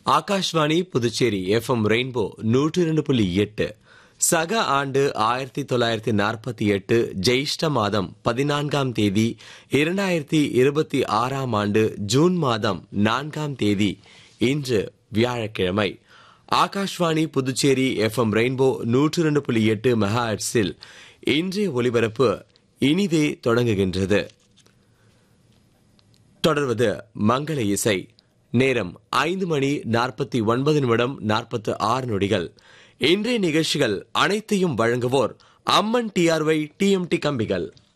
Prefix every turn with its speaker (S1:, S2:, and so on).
S1: Akashvani Puducherry FM rainbow நூற்றி இரண்டு புள்ளி எட்டு சக ஆண்டு ஆயிரத்தி தொள்ளாயிரத்தி நாற்பத்தி எட்டு ஜெயிஷ்ட மாதம் பதினான்காம் தேதி இரண்டாயிரத்தி இருபத்தி ஆறாம் ஆண்டு ஜூன் மாதம் நான்காம் தேதி இன்று வியாழக்கிழமை ஆகாஷ்வாணி புதுச்சேரி எஃப்எம் ரெயின்போ நூற்றி இரண்டு புள்ளி எட்டு மெகாஹெட்ஸில் இன்றைய ஒலிபரப்பு இனிதே தொடங்குகின்றது தொடர்வது மங்கள இசை நேரம் ஐந்து மணி நாற்பத்தி ஒன்பது நிமிடம் நாற்பத்து ஆறு நொடிகள் இன்றைய நிகழ்ச்சிகள் அனைத்தையும் வழங்குவோர் அம்மன் டிஆர்ஒய் டிஎம்டி கம்பிகள்